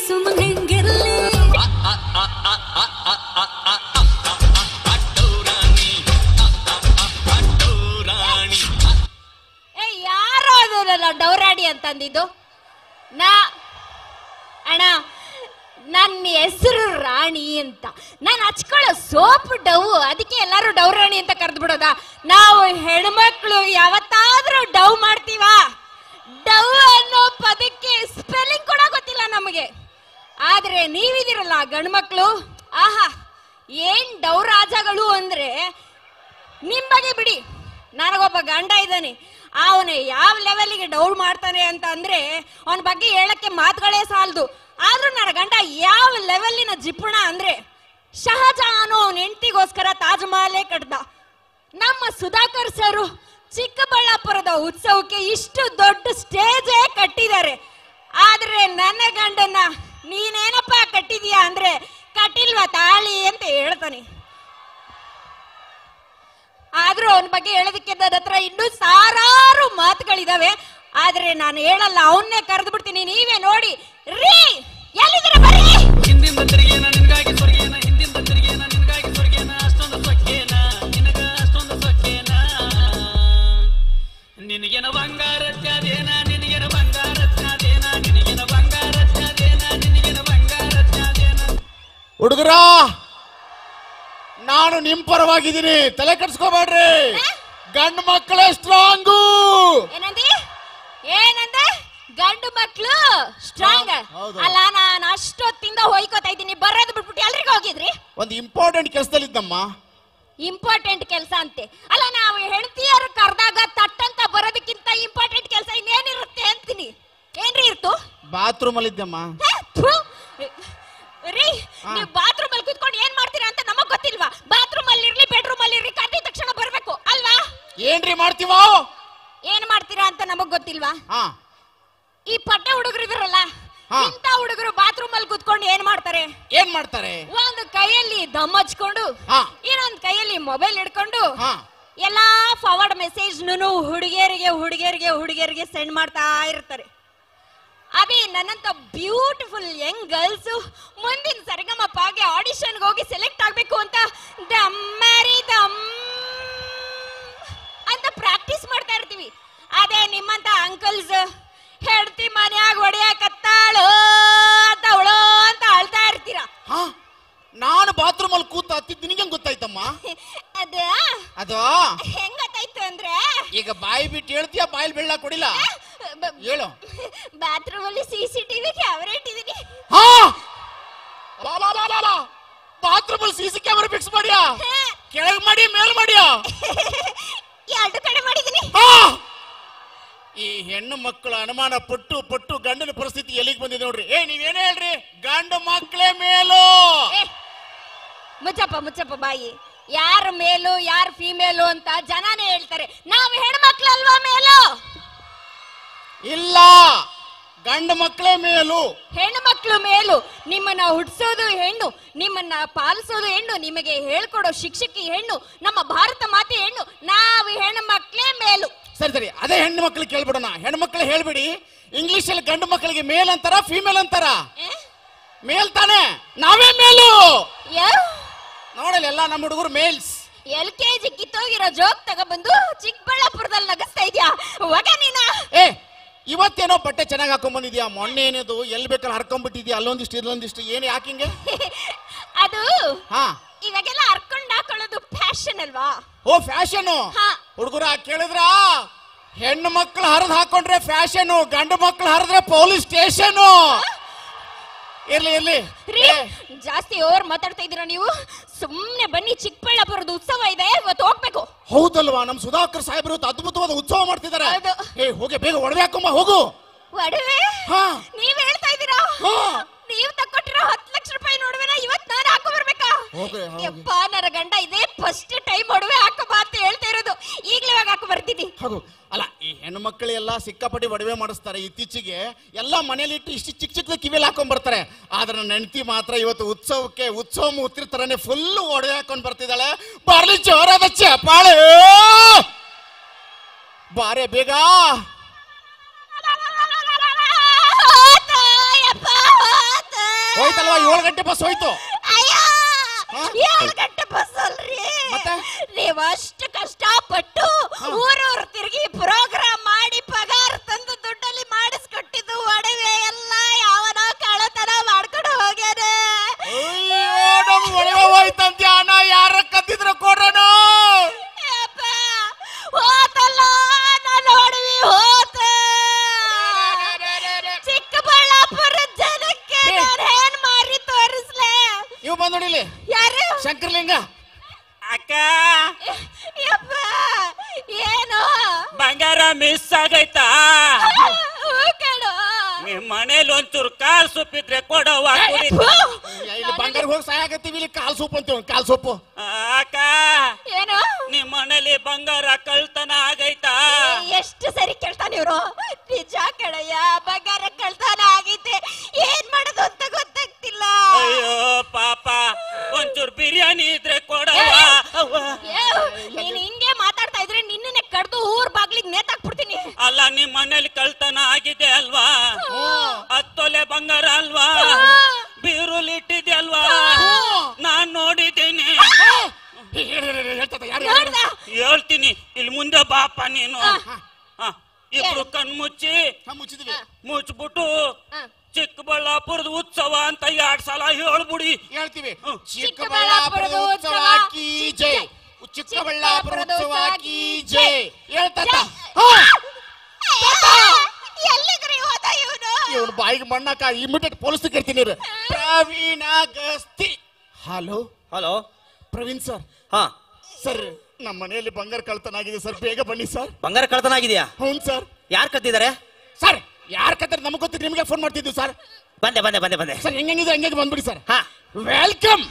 ಸುಮ್ಮನೆ ಹೆಂಗಿರ್ಲಿ ಏ ಯಾರೋ ಅದಲ್ಲ ಡೌರಾಡಿ ಅಂತಂದಿದ್ದು ನಾ ಅಣ್ಣ ನನ್ನ ಹೆಸರು ರಾಣಿ ಅಂತ ನಾನು ಹಚ್ಕೊಳ್ಳೋ ಸೋಪ್ ಡವ್ ಅದಕ್ಕೆ ಎಲ್ಲರೂ ಡೌರಾಣಿ ಅಂತ ಕರೆದು ಬಿಡೋದ ನಾವು ಹೆಣ್ಮಕ್ಳು ಯಾವತ್ತಾದ್ರೂ ಡವ್ ಮಾಡ್ತೀವ ಡವ್ ಅನ್ನೋ ಪದಕ್ಕೆ ಸ್ಪೆಲ್ಲಿಂಗ್ ಕೂಡ ಗೊತ್ತಿಲ್ಲ ನಮಗೆ ಆದ್ರೆ ನೀವಿದಿರಲ್ಲ ಗಂಡ್ಮಕ್ಳು ಆಹಾ ಏನ್ ಡವ್ ರಾಜಗಳು ಅಂದ್ರೆ ನಿಮ್ ಬಗ್ಗೆ ಬಿಡಿ ನನಗೊಬ್ಬ ಗಂಡ ಇದ್ದಾನೆ ಅವನು ಯಾವ ಲೆವೆಲ್ಗೆ ಡೌನ್ ಮಾಡ್ತಾನೆ ಅಂತ ಅಂದ್ರೆ ಅವನ ಬಗ್ಗೆ ಹೇಳಕ್ಕೆ ಮಾತುಗಳೇ ಸಾಲದು ಆದ್ರೂ ನನ್ನ ಗಂಡ ಯಾವ ಲೆವೆಲ್ಲಿನ ಜಿಪುಣ ಅಂದ್ರೆ ಶಹಜಹಾನು ಅವನ ಹೆಂಡತಿಗೋಸ್ಕರ ತಾಜ್ ಮಹಲೇ ಕಟ್ದ ನಮ್ಮ ಸುಧಾಕರ್ ಸರು ಚಿಕ್ಕಬಳ್ಳಾಪುರದ ಉತ್ಸವಕ್ಕೆ ಇಷ್ಟು ದೊಡ್ಡ ಸ್ಟೇಜೇ ಕಟ್ಟಿದ್ದಾರೆ ಆದ್ರೆ ನನ್ನ ಗಂಡನ್ನ ನೀನೇನಪ್ಪ ಕಟ್ಟಿದೀಯಾ ಅಂದ್ರೆ ಕಟ್ಟಿಲ್ವಾ ತಾಳಿ ಅಂತ ಹೇಳ್ತಾನೆ ಆದ್ರೂ ಅವನ ಬಗ್ಗೆ ಹೇಳೋದಕ್ಕೆ ನನ್ನ ಹತ್ರ ಇನ್ನೂ ಸಾವಿರಾರು ಮಾತುಗಳಿದಾವೆ ಆದ್ರೆ ನಾನು ಹೇಳಲ್ಲ ಅವನ್ನೇ ಕರೆದು ಬಿಡ್ತೀನಿ ನೀವೇ ನೋಡಿ ರೀ ಎಲ್ಲಿದ್ದೀರ ಬರ್ರಿ ಹಿಂದಿಂದ ತಿರುಗೇನ ನಿನಗಾಗಿ ಸ್ವರ್ಗೇನ ಹಿಂದಿಂದ ತಿರುಗೇನ ನಿನಗಾಗಿ ಸ್ವರ್ಗೇನ ಅಷ್ಟೊಂದು ಸೊಕ್ಕೇನ ನಿನಗ ಅಷ್ಟೊಂದು ಸೊಕ್ಕೇನ ನಿನಗೇನ ಬಂಗಾರ ತ್ಯಾದೇನ ನಿನಗೇನ ಬಂಗಾರ ತ್ಯಾದೇನ ನಿನಗೇನ ಬಂಗಾರ ತ್ಯಾದೇನ ನಿನಗೇನ ಬಂಗಾರ ತ್ಯಾದೇನ ಹುಡುಗರ ನಾನು ನಿಮ್ ಪರವಾಗಿದ್ದೀನಿ ತಲೆ ಕೆಡ್ಸ್ಕೋಬೇಡ್ರಿ ಗಂಡು ಮಕ್ಕಳೇ ಸ್ಟ್ರಾಂಗು ಏನಂದಿ ಏನಂದೆ ಗಂಡು ಮಕ್ಳು ಸ್ಟ್ರಾಂಗ್ ಹೌದು, ಹೌದು. ಅಲ್ಲ ನಾನು ಅಷ್ಟೊತ್ತಿಂದ ಹೋಯ್ಕೋತಾ ಇದ್ದೀನಿ ಬರೋದು ಬಿಟ್ಬಿಟ್ಟು ಎಲ್ರಿಗೂ ಹೋಗಿದ್ರಿ ಒಂದು ಇಂಪಾರ್ಟೆಂಟ್ ಕೆಲಸದಲ್ಲಿದ್ದಮ್ಮ ಇಂಪಾರ್ಟೆಂಟ್ ಕೆಲಸ ಅಂತೆ ಅಲ್ಲ ನಾವು ಹೆಂಡತಿಯರು ಕರೆದಾಗ ತಟ್ಟಂತ ಬರೋದಕ್ಕಿಂತ ಇಂಪಾರ್ಟೆಂಟ್ ಕೆಲಸ ಇನ್ನೇನಿರುತ್ತೆ ಅಂತೀನಿ ಏನ್ರಿ ಇರ್ತು ಬಾತ್ರೂಮ್ ಅಲ್ಲಿ ಇದ್ದಮ್ಮ ಹೇ, ಥು. ರೀ ಹಾ. ನೀವು ಬಾತ್ರೂಮ್ ಅಲ್ಲಿ ಕುತ್ಕೊಂಡು ಏನ್ ಮಾಡ್ತೀರಾ ಅಂತ ನಮಗ್ ಗೊತ್ತಿಲ್ವಾ ಬಾತ್ರೂಮ್ ಅಲ್ಲಿ ಇರ್ಲಿ ಬೆಡ್ರೂಮ್ ಅಲ್ಲಿ ಇರ್ಲಿ ಕದ್ದ ತಕ್ಷಣ ಬರ್ಬೇಕು ಅಲ್ವಾ ಏನ್ರಿ ಮಾಡ್ತೀವ ಏನ್ ಮಾಡ್ತೀರಾ ಅಂತ ನಮಗ್ ಗೊತ್ತಿಲ್ವಾ ಹಾ ಈ ಪಟ್ಟೆ ಹುಡುಗರು ಇದಾರಲ್ಲ ಹಾ. ಇಂಥ ಹುಡುಗರು ಬಾತ್ರೂಮ್ ಅಲ್ಲಿ ಕುತ್ಕೊಂಡು ಏನ್ ಮಾಡ್ತಾರೆ ಏನ್ ಮಾಡ್ತಾರೆ ಒಂದು ಕೈಯಲ್ಲಿ ದಮ್ ಹಚ್ಕೊಂಡು ಹಾ. ಇನ್ನೊಂದ್ ಕೈಯಲ್ಲಿ ಮೊಬೈಲ್ ಹಿಡ್ಕೊಂಡು ಹಾ ಎಲ್ಲಾ ಫಾರ್ವರ್ಡ್ ಮೆಸೇಜ್ ಹುಡುಗಿಯರಿಗೆ ಹುಡುಗಿಯರಿಗೆ ಹುಡುಗಿಯರಿಗೆ ಸೆಂಡ್ ಮಾಡ್ತಾ ಇರ್ತಾರೆ ಅದೇ ನನ್ನಂತ ಬ್ಯೂಟಿಫುಲ್ ಯಂಗ್ ಗರ್ಲ್ಸ್ ಮುಂದಿನ ಸರಿಗಮಪ್ಪಗೆ ಆಡಿಷನ್ಗೆ ಹೋಗಿ ಸೆಲೆಕ್ಟ್ ಆಗ್ಬೇಕು ಅಂತ ದಮ್ಮರಿ ದಮ್ ಅಂತ ಪ್ರಾಕ್ಟೀಸ್ ಮಾಡ್ತಾ ಇರ್ತೀವಿ ಅದೇ ನಿಮ್ಮಂತ ಅಂಕಲ್ಸ್ ಹೆಡ್ತಿ ಮನ್ಯಾಗ ಹೊಡೆಯಕತ್ತಾಳು ಅಂತ ಅವಳೋ ಅಂತ ಅಳ್ತಾ ಇರ್ತೀರಾ ಹಾ ನಾನು ಬಾತ್ರೂಮ್ ಅಲ್ಲಿ ಕೂತ ಹತ್ತಿದ್ ನಿನಗೆ ಗೊತ್ತಾಯ್ತಮ್ಮ ಅದ ಅದು ಹೆಂಗ್ ಗೊತ್ತಾಯ್ತು ಅಂದ್ರೆ ಈಗ ಬಾಯಿ ಬಿಟ್ಟು ಹೇಳ್ತೀಯ ಬಾಯಲ್ಲಿ ಬೆಳ್ಳ ಕೊಡಿಲ್ಲ ಹೇಳು ಬಾತ್ರೂಮ್ ಅಲ್ಲಿ ಸಿ ಸಿ ಟಿವಿ ಕ್ಯಾಮ್ರಾ ಇಟ್ಟಿದೀನಿ ಹಾ ಬಾತ್ರೂಮ್ ಅಲ್ಲಿ ಸಿಸಿ ಕ್ಯಾಮರಾ ಫಿಕ್ಸ್ ಮಾಡ್ಯಾ ಕೆಳಗ್ ಮಾಡಿ ಮೇಲ್ ಮಾಡ್ಯಾ ಎರಡು ಕಡೆ ಮಾಡಿದೀನಿ ಹಾ ಈ ಹೆಣ್ಣು ಮಕ್ಕಳ ಅನುಮಾನ ಪಟ್ಟು ಪಟ್ಟು ಗಂಡನ ಪರಿಸ್ಥಿತಿ ಎಲ್ಲಿಗೆ ಬಂದಿದೆ ನೋಡ್ರಿ ಏ ನೀವೇನೇ ಹೇಳ್ರಿ ಗಂಡು ಮಕ್ಕಳೇ ಮೇಲು ಏ, ಮುಚ್ಚಪ್ಪ ಮುಚ್ಚಪ್ಪ ಬಾಯಿ ಯಾರ ಮೇಲು ಯಾರ ಫಿಮೇಲು ಅಂತ ಜನನೇ ಹೇಳ್ತಾರೆ ನಾವು ಹೆಣ್ಮಕ್ಳಲ್ವಾ ಮೇಲು ಇಲ್ಲ ಗಂಡು ಮಕ್ಕಳೇ ಮೇಲು ಹೆಣ್ಮಕ್ಳು ಮೇಲು ನಿಮ್ಮನ್ನ ಹುಡ್ಸೋದು ಹೆಣ್ಣು ನಿಮ್ಮನ್ನ ಪಾಲಿಸೋದು ಹೆಣ್ಣು ನಿಮಗೆ ಹೇಳ್ಕೊಡೋ ಶಿಕ್ಷಕಿ ಹೆಣ್ಣು ನಮ್ಮ ಭಾರತ ಮಾತೆ ಹೆಣ್ಣು ನಾವು ಹೆಣ್ಮಕ್ಳೇ ಮೇಲು ಸರಿ ಸರಿ ಅದೇ ಹೆಣ್ಣು ಮಕ್ಕಳಿಗೆ ಕೇಳ್ಬಿಡೋಣ ಹೆಣ್ಣು ಮಕ್ಕಳು ಹೇಳ್ಬಿಡಿ ಇಂಗ್ಲಿಷ್ ಅಲ್ಲಿ ಗಂಡು ಮಕ್ಕಳಿಗೆ ಮೇಲ್ ಅಂತಾರ ಫಿಮೇಲ್ ಅಂತಾರ ಏ? ಮೇಲ್ ತಾನೆ ನಾವೇ ಮೇಲು ಯಾವ ನೋಡಲ್ಲ ಎಲ್ಲ ನಮ್ಮ ಹುಡುಗರು ಮೇಲ್ಸ್ ಎಲ್ ಕೆ ಜಿ ಕಿತ್ತೋಗಿರೋ ಜೋಕ್ ತಗೊಬಂದು ಚಿಕ್ಕಬಳ್ಳಾಪುರದಲ್ಲಿ ನಗಸ್ತಾ ಇದ್ಯಾ ಹೋಗ ನೀನ ಏ ಇವತ್ತೇನೋ ಬಟ್ಟೆ ಚೆನ್ನಾಗಿ ಹಾಕೊಂಡ್ ಬಂದಿದ್ಯಾ ಮೊನ್ನೆ ಏನದು ಎಲ್ಲಿ ಬೇಕಾದ್ರೆ ಹರ್ಕೊಂಡ್ಬಿಟ್ಟಿದ್ಯಾ ಅಲ್ಲೊಂದಿಷ್ಟು ಇಲ್ಲೊಂದಿಷ್ಟು ಏನು ಯಾಕಿಂಗೆ ಅದು ಹಾ ಇವಾಗೆಲ್ಲ ಹರ್ಕೊಂಡ್ ಹಾಕೊಳ್ಳೋದು ಫ್ಯಾಷನ್ ಅಲ್ವಾ ಓ ಫ್ಯಾಷನ್ ಹಾ. ಹುಡುಗರ ಕೇಳಿದ್ರ ಹೆಣ್ಣು ಮಕ್ಕಳು ಹರಿದ್ ಹಾಕೊಂಡ್ರೆ ಫ್ಯಾಷನ್ ಗಂಡು ಮಕ್ಕಳು ಹರಿದ್ರೆ ಪೊಲೀಸ್ ಸ್ಟೇಷನ್ ಇರ್ಲಿ ಇರ್ಲಿ ರೀ ಏ, ಜಾಸ್ತಿ ಓವರ್ ಮಾತಾಡ್ತಾ ಇದೀರಾ ನೀವು ಸುಮ್ನೆ ಬನ್ನಿ ಚಿಕ್ಕಬಳ್ಳಾಪುರದ ಉತ್ಸವ ಇದೆ ಇವತ್ತು ಹೋಗ್ಬೇಕು ಹೌದಲ್ವಾ ನಮ್ ಸುಧಾಕರ್ ಸಾಹೇಬರು ಇವತ್ತು ಅದ್ಭುತವಾದ ಉತ್ಸವ ಮಾಡ್ತಿದ್ದಾರೆ ಹೌದು. ಏ ಹೋಗಿ ಬೇಗ ಒಡವೆ ಹಾಕೊಂಬ ಹೋಗು ಒಡವೆ ಹಾ. ನೀವ್ ಹೇಳ್ತಾ ಇದ್ದೀರಾ ಹಾ. ನೀವ್ ತಕ್ಕೊಟ್ಟಿರೋ ಹತ್ತು ಲಕ್ಷ ರೂಪಾಯಿ ನೋಡುವೆನ ಇವತ್ ನಾನು ಹಾಕೋ ಬರ್ಬೇಕಾ ಹೋಗ್ರಿ, ಹೋಗ್ರಿ. ಯಪ್ಪ ನನ್ನ ಗಂಡ ಇದೇ ಫಸ್ಟ್ ಟೈಮ್ ಒಡವೆ ಹಾಕೋ ಬಾ ಅಂತ ಹೇಳ್ತಾ ಇರೋದು ಈಗ್ಲೇ ಇವಾಗ ಹಾಕೋ ಬರ್ತೀನಿ ಹೌದು ಅಲ್ಲ ಈ ಹೆಣ್ಣು ಮಕ್ಕಳೆಲ್ಲ ಸಿಕ್ಕಾಪಟ್ಟಿ ಒಡವೆ ಮಾಡಿಸ್ತಾರೆ ಇತ್ತೀಚೆಗೆ ಎಲ್ಲ ಮನೇಲಿ ಇಟ್ಟು ಇಷ್ಟು ಚಿಕ್ಕ ಚಿಕ್ಕದ ಕಿವಿಯಲ್ಲಿ ಹಾಕೊಂಡ್ ಬರ್ತಾರೆ ಆದ್ರೆ ನನ್ನ ಹೆಂಡತಿ ಮಾತ್ರ ಇವತ್ತು ಉತ್ಸವಕ್ಕೆ ಉತ್ಸವ ಮೂರ್ತಿ ತರನೇ ಫುಲ್ ಒಡವೆ ಹಾಕೊಂಡ್ ಬರ್ತಿದ್ದಾಳೆ ಬರ್ಲಿ ಜೋರಾದ ಚಪಾಳೆ ಬಾರೆ ಬೇಗ ಹೋತು, ಯಪ್ಪ, ಹೋತು. ಏಳು ಗಂಟೆ ಬಸ್ ಹೋಯ್ತು ಅಯ್ಯೋ ಹಾ? ಏಳು ಗಂಟೆ ಬಸ್ ಅಲ್ರಿ ಮತ್ತೆ? ನೀವ್ ಅಷ್ಟು ಕಷ್ಟಪಟ್ಟು ಊರೂರು ತಿರುಗಿ ಪ್ರೋಗ್ರಾಮ್ ಮಾಡಿ ಪಗಾರ ತಂದು ದುಡ್ಡಲ್ಲಿ ಮಾಡಿಸ್ಕೊಟ್ಟಿದ್ದು ಒಡವೆ ಎಲ್ಲ ಯಾವನೋ ಕಳ್ಳತನ ಮಾಡ್ಕೊಂಡು ಹೋಗ್ಯಾನೆ ಅಯ್ಯೋ ನಮ್ ಒಳಗೆ ಹೋಯ್ತಂತೆ ಹಣ ಯಾರ ಕದ್ದಿದ್ರ ಕೊಡೋಣ ಯಪ್ಪ, ಹೋತಲ್ಲ ನನ್ನ ಒಡವಿ ಹೋತ ಚಿಕ್ಕಬಳ್ಳಾಪುರ ಜನಕ್ಕೆ ನಾನು ಏನ್ ಮಾರಿ ತೋರಿಸ್ಲೆ ಇವ್ ಬಂದ್ ನೋಡಿಲಿ ಯಾರು ಶಂಕರಲಿಂಗ ಅಕ್ಕ ಯಪ್ಪ ಏನು ಬಂಗಾರ ಮಿಸ್ ಆಗೈತಾ ಹೂ ಕಣೋ. ನಿಮ್ ಮನೇಲಿ ಒಂಚೂರು ಕಾಲ್ ಸೊಪ್ಪಿದ್ರೆ ಕೊಡವ್ವ ಕುಡಿ ಫು. ಇಲ್ಲಿ ಬಂಗಾರ ಹೋಗಿ ಸಹಾಯಕತ್ತೀವಿ ಇಲ್ಲಿ ಕಾಲ್ ಸೊಪ್ಪು ಅಂತೀವಿ ಕಾಲ್ ಸೊಪ್ಪು ಅಕ್ಕ ಏನು ನಿಮ್ ಮನೇಲಿ ಬಂಗಾರ ಕಳ್ತನ ಆಗೈತಾ ಎಷ್ಟು ಸರಿ ಕೇಳ್ತಾನೆ ಇವ್ರು ನಿಜ ಕಣಯ್ಯ ಬಂಗಾರ ಕಳ್ತನ ಆಗೈತೆ ಏನ್ ಮಾಡೋದು ಅಂತ ಗೊತ್ತಾಗ್ತಿಲ್ಲ ಅಯ್ಯೋ ಪಾಪ ಒಂಚೂರು ಬಿರಿಯಾನಿ ಇದ್ರೆ ಕೊಡವ್ವ ಅವ್ವ. ಏ, ನೀನ್ ಹಿಂಗೆ ಮಾತಾಡ್ತಾ ಇದ್ರೆ ನಿನ್ನನ್ನೇ ಕಡ್ದು ಊರ್ ಬಾಗ್ಲಿಗ್ ನೇತಾಕ್ಬಿಡ್ತೀನಿ ಅಲ್ಲ ನಿಮ್ ಮನೇಲಿ ಕಳ್ತನ ಆಗಿದೆ ಅಲ್ವಾ ಹತ್ತೊಲೆ ಬಂಗಾರ ಅಲ್ವಾ ಬೀರುಲಿ ಇಟ್ಟಿದೆ ಅಲ್ವಾ ನಾನ್ ನೋಡಿದ್ದೀನಿ ಹೇಳ್ತದ ಯಾರು ನೋಡ್ದ ಹೇಳ್ತೀನಿ ಇಲ್ಲಿ ಮುಂದೆ ಬಾಪ ನೀನು ಆ. ಹ, ಇಬ್ರು ಕಣ್ ಮುಚ್ಚಿ ಮುಚ್ಚಿದ್ವಿ ಮುಚ್ಬಿಟ್ಟು ಹ. ಚಿಕ್ಕಬಳ್ಳಾಪುರದ ಉತ್ಸವ ಅಂತ ಎರಡ್ ಸಲ ಹೇಳ್ಬಿಡಿ ಹೇಳ್ತೀವಿ ಹ್ಮ್. ಚಿಕ್ಕಬಳ್ಳಾಪುರದ ಉತ್ಸವ ಕೀ ಜೈ ಚಿಕ್ಕಬಳ್ಳಾಪುರದ ಉತ್ಸವ ಕೀ ಜೈ ಹೇಳ್ತಾತ ಎಲ್ಲಿಗ್ರಿ ಹೋದ ಇವನು ಇವನು ಬಾಯಿಗೆ ಮಣ್ಣಾಕ ಇಮಿಡಿಯೇಟ್ ಪೊಲೀಸ್ ಕರ್ತೀನಿ ಇವ್ರು. Praveena Gasti hello hello Praveen sir ಹಾ ಸರ್ ನಮ್ಮ ಮನೆಯಲ್ಲಿ ಬಂಗಾರ ಕಳ್ತನ ಆಗಿದೆ ಸರ್ ಬೇಗ ಬನ್ನಿ ಸರ್ ಬಂಗಾರ ಕಳ್ತನ ಆಗಿದೆಯಾ ಹೌನ್ ಸರ್ ಯಾರು ಕತ್ತಿದ್ದಾರೆ ಸರ್ ಯಾರ್ ಕತ್ತಾರೆ ನಮಗೆ ಗೊತ್ತಿಲ್ಲ ನಿಮಗೆ ಫೋನ್ ಮಾಡ್ತಿದ್ವಿ ಸರ್ ಬಂದೆ ಬಂದೆ ಬಂದೆ ಬಂದೆ ಸರ್ ಹೆಂಗಿದ್ರೆ ಹಂಗೆ ಬಂದ್ಬಿಡಿ ಸರ್ ಹಾ ವೆಲ್ಕಮ್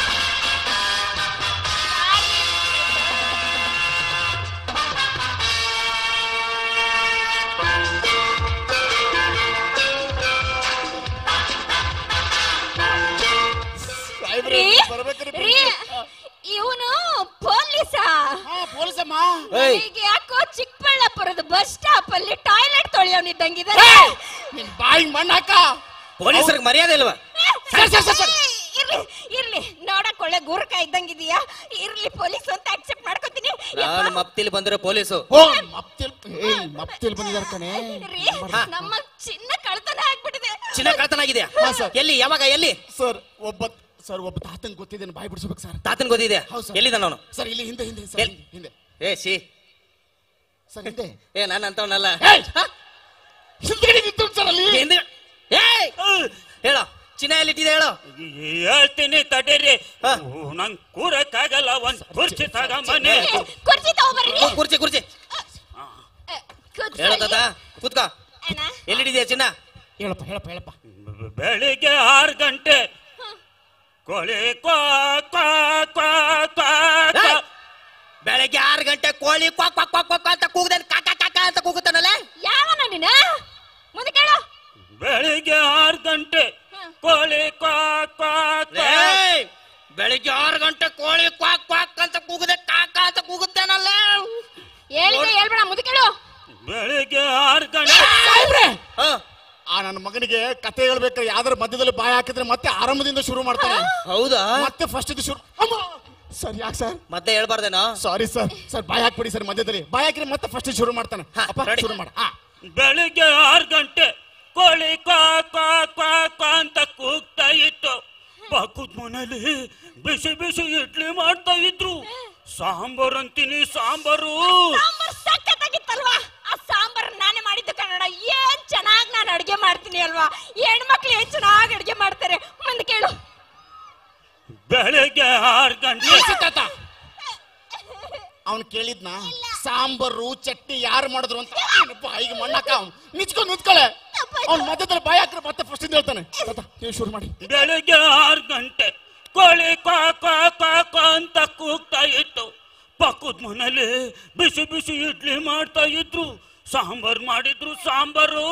ರೀ ರೀ ಇವನು ಪೊಲೀಸಾ ಹಾ ಪೊಲೀಸಮ್ಮ ಏಯ್. ನನಗೆ ಯಾಕೋ ಚಿಕ್ಕಬಳ್ಳಾಪುರದ ಬಸ್ ಸ್ಟಾಪ್ ಅಲ್ಲಿ ಟಾಯ್ಲೆಟ್ ತೊಳೆಯೋನಿದ್ದಂಗಿದ್ದಾರೆ ನಿನ್ ಬಾಯಿಗೆ ಮಣ್ಣಾಕ ಪೊಲೀಸರಿಗೆ ಮರ್ಯಾದೆ ಇಲ್ವಾ ಸರ್, ಸರ್, ಸರ್, ಸರ್. ಇರ್ಲಿ ಇರ್ಲಿ ನೋಡಕ್ ಒಳ್ಳೆ ಗುರುಕ ಇದ್ದಂಗಿದೀಯಾ ಇರ್ಲಿ ಪೊಲೀಸ್ ಅಂತ ಅಕ್ಸೆಪ್ಟ್ ಮಾಡ್ಕೋತೀನಿ ನಾನು ಮಪ್ತಿಲಿ ಬಂದಿರೋ ಪೊಲೀಸು ಓ ಮಪ್ತಿಲ್ ಏಯ್ ಮಪ್ತಿಲ್ ಬಂದಿದಾರ ಕಣೆ ರೀ ನಮ್ಮ ಚಿನ್ನ ಕಳ್ತನ ಆಗ್ಬಿಟ್ಟಿದೆ ಚಿನ್ನ ಕಳ್ತನ ಆಗಿದೆಯಾ ಹಾ, ಸರ್. ಎಲ್ಲಿ ಯಾವಾಗ ಎಲ್ಲಿ ಸರ್ ಒಬ್ಬ ಸರ್ ಒಬ್ಬ ತಾತನ್ ಗೊತ್ತಿದ್ದೇನೆ ಬಾಯ್ ಬಿಡಿಸ್ಬೇಕು ಸರ್ ತಾತನ್ ಗೊತ್ತಿದೆ ಹೌದು ಸರ್. ಎಲ್ಲಿದ ನಾನು ಸರ್ ಇಲ್ಲಿ ಹಿಂದೆ ಹಿಂದೆ ಸರ್ ಎಲ್- ಹಿಂದೆ ಏ ಸಿ ಸರ್ ಹಿಂದೆ ಏ ನಾನು ಅಂತವನಲ್ಲ ಏಯ್! ಹಿಂದ್ಗಡೆ ನಿಂತು ಸರ್ ಅಲ್ಲಿ ಹಿಂದೆ ಏಯ್ ಹೇಳೋ ಚಿನ್ನ ಎಲ್ಲಿಟ್ಟಿದೆ ಹೇಳೋ ಹೇಳ್ತೀನಿ ತಡೀರಿ ಹಾ. ನಂಗ್ ಕೂರಕ್ಕಾಗಲ್ಲ ಒಂದ್ ಕುರ್ಚಿ ತಗೊಂಬನ್ನಿ ಕುರ್ಚಿ ತಗೋಬರ್ರಿ ಓ, ಕುರ್ಚಿ ಕುರ್ಚಿ ಹೇಳೋ ತಾತ ಕೂತ್ಕೋ ಅಣ್ಣ ಎಲ್ಲಿಟ್ಟಿದೆ ಚಿನ್ನ ಹೇಳಪ್ಪ ಹೇಳಪ್ಪ ಹೇಳಪ್ಪ ಬೆಳಿಗ್ಗೆ ಆರು ಗಂಟೆ ಕೋಳಿ ಕ್ವಾ ಕ್ವಾ ಕ್ವಾ ಕ್ವಾ ಕ್ವಾ. ಏಯ್! ಬೆಳಗ್ಗೆ ಆರು ಗಂಟೆ ಕೋಳಿ ಕ್ವಾಕ್ ಕ್ವಾಕ್ ಕ್ವಾಕ್ ಕ್ವಾಕ್ ಅಂತ ಕೂಗ್ದಾನೆ ಕಾಕ ಕಾಕ ಅಂತ ಕೂಗುತ್ತಾನಲ್ಲ ಯಾವನ ನೀನು ಮುಂದೆ ಕೇಳು ಬೆಳಿಗ್ಗೆ ಆರು ಗಂಟೆ ಕೋಳಿ ಕ್ವಾ ಕ್ವಾ ಕ್ವಾ. ಏಯ್! ಬೆಳಿಗ್ಗೆ ಆರು ಗಂಟೆ ಕೋಳಿ ಕ್ವಾಕ್ ಕ್ವಾಕ್ ಅಂತ ಕೂಗುದೆ ಕಾಕ ಅಂತ ಕೂಗುತ್ತಾನಲ್ಲ ಹೇಳಿದೆ ಹೇಳ್ಬೇಡ ಮುಂದೆ ಕೇಳು ಬೆಳಿಗ್ಗೆ ಆರು ಗಂಟೆ ಸಾಯ್ಬ್ರೆ ಹ, ಆ ನನ್ನ ಮಗನಿಗೆ ಕತೆ ಹೇಳ್ಬೇಕಾದ್ರೆ ಯಾವ್ದಾರ ಮಧ್ಯದಲ್ಲಿ ಬಾಯಿ ಹಾಕಿದ್ರೆ ಮತ್ತೆ ಆರಂಭದಿಂದ ಶುರು ಮಾಡ್ತಾನೆ ಹೌದಾ ಮತ್ತೆ ಫಸ್ಟ್ ಶುರು ಅಮ್ಮ ಸರ್ ಯಾಕೆ ಸರ್ ಮತ್ತೆ ಹೇಳ್ಬಾರ್ದೇನೋ ಸಾರಿ ಸರ್ ಸರ್ ಬಾಯಿ ಹಾಕ್ಬಿಡಿ ಸರ್ ಮಧ್ಯದಲ್ಲಿ ಬಾಯಿ ಹಾಕಿದ್ರೆ ಮತ್ತೆ ಫಸ್ಟ್ ಶುರು ಮಾಡ್ತಾನೆ ಹಾ, ಅಪ್ಪ ready. ಶುರು ಮಾಡ ಹಾ ಬೆಳಿಗ್ಗೆ ಆರು ಗಂಟೆ ಕೋಳಿ ಕ್ವಾ ಕ್ವಾ ಕ್ವಾ ಕ್ವಾ ಅಂತ ಕೂಗ್ತಾ ಇತ್ತು ಪಕ್ಕದ ಮನೇಲಿ ಬಿಸಿ ಬಿಸಿ ಇಡ್ಲಿ ಮಾಡ್ತಾ ಇದ್ರು ಸಾಂಬಾರ್ ಅಂತೀನಿ ಸಾಂಬಾರು ಸಾಂಬಾರ್ ಸಖತ್ತಾಗಿತ್ತಲ್ವಾ ಆ ಸಾಂಬಾರ್ ನಾನೇ ಮಾಡಿದ್ದು ಕನ್ನಡ ಏನ್ ಚೆನ್ನಾಗ್ ನಾನು ಅಡ್ಗೆ ಮಾಡ್ತೀನಿ ಅಲ್ವಾ ಹೆಣ್ಮಕ್ಳು ಏನ್ ಚೆನ್ನಾಗ್ ಅಡ್ಗೆ ಮಾಡ್ತಾರೆ ಮುಂದೆ ಕೇಳು ಬೆಳಿಗ್ಗೆ ಆರು ಗಂಟೆ ಅವ್ನು ಕೇಳಿದ್ನ ಸಾಂಬಾರು ಚಟ್ನಿ ಯಾರು ಮಾಡಿದ್ರು ಅಂತ ಬಾಯಿಗೆ ಮಣ್ಣಾಕ ನಿಚ್ಕೊಂಡು ನಿಂತ್ಕೊಳ್ಳೆ ಅವ್ನ ಮಧ್ಯದಲ್ಲಿ ಬಾಯಿ ಹಾಕ್ರೆ ಮತ್ತೆ ಫಸ್ಟ್ ಇಂದ ಹೇಳ್ತಾನೆ ತಾತ, ನೀವು ಶುರು ಮಾಡಿ ಬೆಳಿಗ್ಗೆ ಆರು ಗಂಟೆ ಕೋಳಿ ಕ್ವಾ ಕ್ವಾ ಕ್ವಾ ಕ್ವಾ ಅಂತ ಕೂಗ್ತಾ ಇತ್ತು ಪಕ್ಕದ ಮನೇಲಿ ಬಿಸಿ ಬಿಸಿ ಇಡ್ಲಿ ಮಾಡ್ತಾ ಇದ್ರು ಸಾಂಬಾರ್ ಮಾಡಿದ್ರು ಸಾಂಬಾರು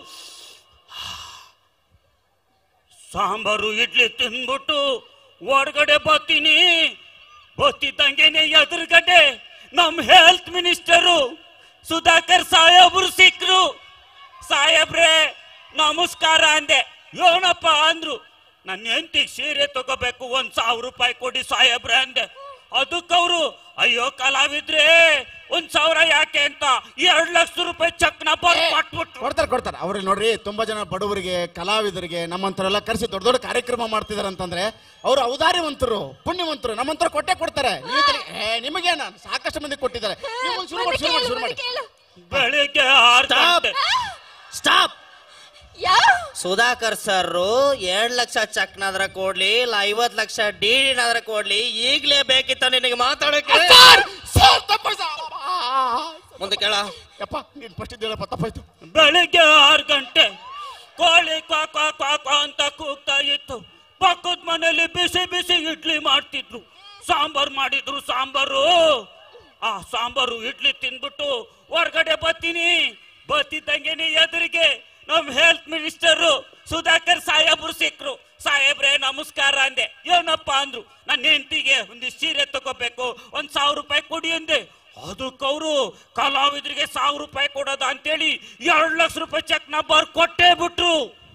ಸಾಂಬಾರು ಇಡ್ಲಿ ತಿಂದ್ಬಿಟ್ಟು ಹೊರಗಡೆ ಬರ್ತೀನಿ ಬತ್ತಿದ್ದಂಗೆನೆ ಎದುರುಗಡೆ ನಮ್ ಹೆಲ್ತ್ ಮಿನಿಸ್ಟರು ಸುಧಾಕರ್ ಸಾಹೇಬ್ರು ಸಿಕ್ರು ಸಾಹೇಬ್ರೆ ನಮಸ್ಕಾರ ಅಂದೆ ಏನಪ್ಪ ಅಂದ್ರು ನನ್ನ ಹೆಂಡತಿಗೆ ಸೀರೆ ತಗೋಬೇಕು ಒಂದ್ ಸಾವಿರ ರೂಪಾಯಿ ಕೊಡಿ ಸಾಹೇಬ್ರೆ ಅಂದೆ ಅದಕ್ಕವ್ರು ಅಯ್ಯೋ ಕಲಾವಿದ್ರೆ ಒಂದ್ ಸಾವಿರ ಯಾಕೆ ಅಂತ ಎರಡ್ ಲಕ್ಷ ರೂಪಾಯಿ ಚೆಕ್ ನ ಬರ್ದು ಕೊಟ್ಬಿಟ್ರು ಕೊಡ್ತಾರೆ ಕೊಡ್ತಾರೆ ಅವ್ರಿಗೆ ನೋಡ್ರಿ ತುಂಬಾ ಜನ ಬಡವರಿಗೆ ಕಲಾವಿದರಿಗೆ ನಮ್ಮಂತರೆಲ್ಲ ಕರೆಸಿ ದೊಡ್ಡ ದೊಡ್ಡ ಕಾರ್ಯಕ್ರಮ ಮಾಡ್ತಿದಾರೆ ಅಂತಂದ್ರೆ ಅವರು ಔದಾರ್ಯವಂತರು ಪುಣ್ಯವಂತರು ನಮ್ಮಂತರ ಕೊಟ್ಟೆ ಕೊಡ್ತಾರೆ ನೀವು ತಲೆ- ಏ, ನಿಮಗೇನ ಸಾಕಷ್ಟು ಮಂದಿ ಕೊಟ್ಟಿದ್ದಾರೆ ನೀವು ಒಂದ್ ಶುರು ಮಾಡಿ ಶುರು ಮಾಡಿ ಶುರು ಮಾಡಿ ಕೇಳು ಬೆಳಿಗ್ಗೆ ಆರು ಸ್ಟಾಪ್ ಗಂಟೆ ಸ್ಟಾಪ್ ಯಾವ ಸುಧಾಕರ್ ಸರ್ ಎರಡ್ ಲಕ್ಷ ಚಕ್ನಾದ್ರ ಕೊಡ್ಲಿ ಇಲ್ಲ ಐವತ್ ಲಕ್ಷ ಡಿ ನಾದ್ರ ಕೊಡ್ಲಿ ಈಗ್ಲೇ ಬೇಕಿತ್ತ ನಿನಗೆ ಮಾತಾಡಕ್ಕೆ ಸರ್, ಸರ್, ತಪ್ಪಾಯ್ತು. ಆ, ಮುಂದೆ ಕೇಳ ಯಪ್ಪ ನೀನ್ ಫಸ್ಟ್ ಇದ್ದೇಳಪ್ಪ ತಪ್ಪಾಯ್ತು ಬೆಳಿಗ್ಗೆ ಆರು ಗಂಟೆ ಕೋಳಿ ಕ್ವಾ ಕ್ವಾ ಕ್ವಾ ಕ್ವಾ ಅಂತ ಕೂಗ್ತಾ ಇತ್ತು ಪಕ್ಕದ ಮನೇಲಿ ಬಿಸಿ ಬಿಸಿ ಇಡ್ಲಿ ಮಾಡ್ತಿದ್ರು ಸಾಂಬಾರ್ ಮಾಡಿದ್ರು ಸಾಂಬಾರು ಆ ಸಾಂಬಾರು ಇಡ್ಲಿ ತಿಂದ್ಬಿಟ್ಟು ಹೊರ್ಗಡೆ ಬರ್ತೀನಿ ಬತ್ತಿದ್ದಂಗೆನೆ ಎದುರಿಗೆ ನಮ್ ಹೆಲ್ತ್ ಮಿನಿಸ್ಟರ್ ಸುಧಾಕರ್ ಸಾಹೇಬ್ರು ಸಿಕ್ರು ಸಾಹೇಬ್ರೆ ನಮಸ್ಕಾರ ಅಂದೆ ಏನಪ್ಪ ಅಂದ್ರು ನನ್ನ ಹೆಂಡತಿಗೆ ಒಂದು ಸೀರೆ ತಗೋಬೇಕು ಒಂದ್ ಸಾವಿರ ರೂಪಾಯಿ ಕೊಡಿ ಅಂದೆ ಅದಕ್ಕವರು ಕಲಾವಿದರಿಗೆ ಸಾವಿರ ರೂಪಾಯಿ ಕೊಡೋದ ಅಂತೇಳಿ ಎರಡು ಲಕ್ಷ ರೂಪಾಯಿ ಚೆಕ್ ನ ಬರ್ ಕೊಟ್ಟೇ ಬಿಟ್ರು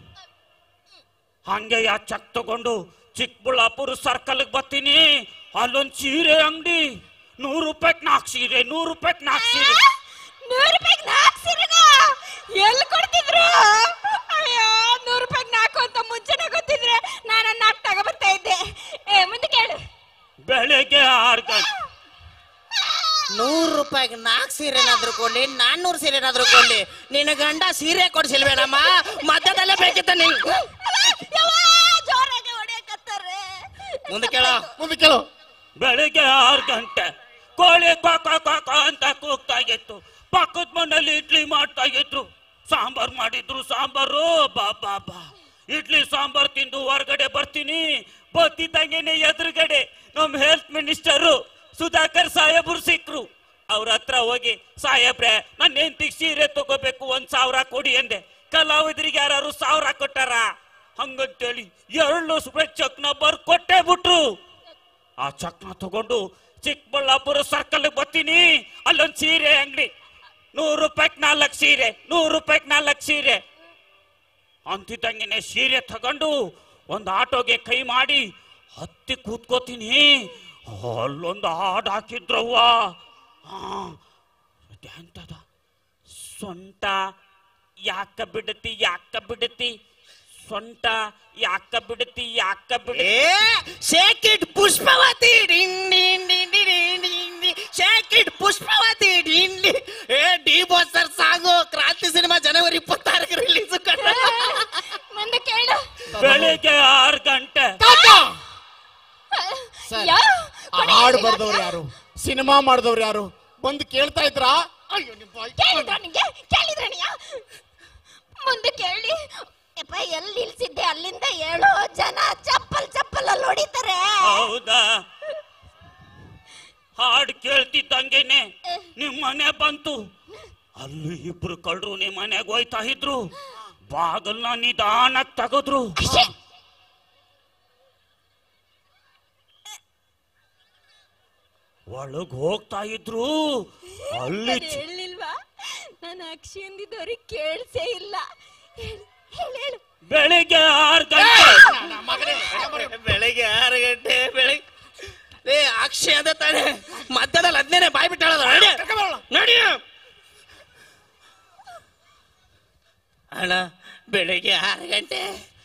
ಹಂಗೆ ಯಾ ಚೆಕ್ ತಗೊಂಡು ಚಿಕ್ಕಬಳ್ಳಾಪುರ ಸರ್ಕಲ್ಗೆ ಬರ್ತೀನಿ ಅಲ್ಲೊಂದ್ ಸೀರೆ ಅಂಗಡಿ ನೂರು ರೂಪಾಯಿಗೆ ನಾಲ್ಕು ಸೀರೆ ನೂರು ರೂಪಾಯಿಗೆ ನಾಲ್ಕು ಸೀರೆ ನೂರು ರೂಪಾಯಿಗೆ ನಾಲ್ಕು ಸೀರೆನ ಎಲ್ಲಿ ಕೊಡ್ತಿದ್ರು ಅಯ್ಯೋ ನೂರು ರೂಪಾಯಿಗೆ ನಾಲ್ಕು ಅಂತ ಮುಂಚೆನೆ ಗೊತ್ತಿದ್ರೆ ನಾನು ನಾಲ್ಕು ತಗೊಬರ್ತಾ ಇದ್ದೆ ಏ ಮುಂದೆ ಕೇಳು ಬೆಳಿಗ್ಗೆ ಆರು ಗಂಟೆ ನೂರು ರೂಪಾಯಿಗೆ ನಾಲ್ಕು ಸೀರೆನಾದ್ರು ಕೊಡ್ಲಿ ನಾನ್ನೂರು ಸೀರೆನಾದ್ರು ಕೊಡ್ಲಿ ನಿನ್ನ ಗಂಡ ಸೀರೆ ಕೊಡ್ಸಿಲ್ವೇನಮ್ಮ ಮಧ್ಯದಲ್ಲೇ ಬೇಕಿತ್ತ ನಿಂಗ್ ಯವ್ವ, ಜೋರಾಗಿ ಹೊಡೆಯಕತ್ತಾರೆ ಮುಂದೆ ಕೇಳ ಮುಂದೆ ಕೇಳು ಬೆಳಿಗ್ಗೆ ಆರು ಗಂಟೆ ಕೋಳಿ ಕ್ವಾ ಕ್ವಾ ಕ್ವಾ ಕ್ವಾ ಅಂತ ಕೂಗ್ತಾ ಇತ್ತು ಪಕ್ಕದ ಮನೇಲಿ ಇಡ್ಲಿ ಮಾಡ್ತಾ ಇದ್ರು ಸಾಂಬಾರ್ ಮಾಡಿದ್ರು ಸಾಂಬಾರು ಬಾ ಬಾ ಬಾ ಇಡ್ಲಿ ಸಾಂಬಾರ್ ತಿಂದು ಹೊರಗಡೆ ಬರ್ತೀನಿ ಬತ್ತಿದ್ದಂಗೆನೆ ಎದುರುಗಡೆ ನಮ್ ಹೆಲ್ತ್ ಮಿನಿಸ್ಟರು ಸುಧಾಕರ್ ಸಾಹೇಬ್ರು ಸಿಕ್ರು ಅವ್ರ ಹತ್ರ ಹೋಗಿ ಸಾಹೇಬ್ರೆ ನನ್ನ ಹೆಂಡತಿಗೆ ಸೀರೆ ತಗೋಬೇಕು ಒಂದ್ ಸಾವಿರ ಕೊಡಿ ಅಂದೆ ಕಲಾವಿದರಿಗೆ ಯಾರು ಸಾವಿರ ಕೊಟ್ಟಾರ ಹಂಗಂತೇಳಿ ಎರಡು ರೂಪಾಯಿ ಚೆಕ್ನ ಬರ್ ಕೊಟ್ಟೇ ಬಿಟ್ರು ಆ ಚಕ್ನ ತಗೊಂಡು ಚಿಕ್ಕಬಳ್ಳಾಪುರ ಸರ್ಕಲ್ ಬರ್ತೀನಿ ಅಲ್ಲೊಂದ್ ಸೀರೆ ಅಂಗಡಿ ನೂರು ರೂಪಾಯಿಗೆ ನಾಲ್ಕು ಸೀರೆ ನೂರು ರೂಪಾಯಿಗೆ ನಾಲ್ಕು ಸೀರೆ ಅಂತಿದ್ದಂಗೆನೆ ಸೀರೆ ತಗೊಂಡು ಒಂದು ಆಟೋಗೆ ಕೈ ಮಾಡಿ ಹತ್ತಿ ಕೂತ್ಕೋತೀನಿ ಅಲ್ಲೊಂದು ಹಾಡು ಹಾಕಿದ್ರವ್ವ ಹಾ ಎಂತದ ಸೊಂಟ ಯಾಕ ಬಿಡತಿ ಯಾಕ ಬಿಡತಿ ಸೊಂಟ ಯಾಕ ಬಿಡತಿ ಯಾಕ ಬಿಡತಿ ಏ shake it Pushpavati ding ding ding ding ding ding. Shake it Pushpavati ding ding. ಏ D boss sir song Kranti cinema ಜನವರಿ ಇಪ್ಪತ್ತಾರಕ್ಕೆ ರಿಲೀಸ್ ಮುಂದೆ ಕೇಳು ಬೆಳಿಗ್ಗೆ ಆರು ಗಂಟೆ ಸರ್ ಯಾ ಆ ಹಾಡು ಬರ್ದವ್ರು ಯಾರು ಸಿನಿಮಾ ಮಾಡಿದವ್ರು ಯಾರು ಬಂದು ಕೇಳ್ತಾ ಇದ್ರಾ ಅಯ್ಯೋ ನಿಮ್ಮ ಬಾಯ್. ಕೇಳಿದ್ರ ನಿಂಗೆ ಕೇಳಿದ್ರ ನೀ ಮುಂದೆ ಕೇಳಿ ಯಪ್ಪ ಎಲ್ಲಿ ನಿಲ್ಸಿದ್ದೆ ಅಲ್ಲಿಂದ ಹೇಳು ಜನ ಚಪ್ಪಲ್ ಚಪ್ಪಲ್ ಅಲ್ಲಿ ಹೊಡಿತಾರೆ ಹೌದಾ ಹಾಡು ಕೇಳ್ತಿದ್ದಂಗೆನೆ ನಿಮ್ ಮನೆ ಬಂತು ಅಲ್ಲಿ ಇಬ್ರು ಕಳ್ರು ನಿಮ್ ಮನೆಗೆ ಹೋಯ್ತಾ ಇದ್ರು ಬಾಗಲ್ನ ನಿಧಾನಕ್ ತೆಗೆದ್ರು ಅಷ್ಟೇ. ಒಳಗ್ ಹೋಗ್ತಾ ಇದ್ರು ಅಲ್ಲಿ ನಾನು ಹೇಳಿಲ್ವಾ ನಾನು ಅಕ್ಷಿ ಅಂದಿದ್ದವ್ರಿಗೆ ಕೇಳ್ಸೇ ಇಲ್ಲ ಹೇಳು ಹೇಳು ಹೇಳು ಬೆಳಿಗ್ಗೆ ಆರು ಗಂಟೆ ನನ್ನ ಮಗನೇ, ಮಗನೇ. ಬೆಳಿಗ್ಗೆ ಆರು ಗಂಟೆ ಬೆಳಿಗ್ಗೆ ಏ ಅಕ್ಷಯ ಅದ ತಾನೆ ಮಧ್ಯದಲ್ಲಿ ಹದಿನೇನೆ ಬಾಯ್ ಬಿಟ್ಟಾಳದ ನಡಿ ಕರ್ಕೊಂಬರೋಣ. ನಡಿ ಅಣ್ಣ ಬೆಳಿಗ್ಗೆ ಆರು ಗಂಟೆ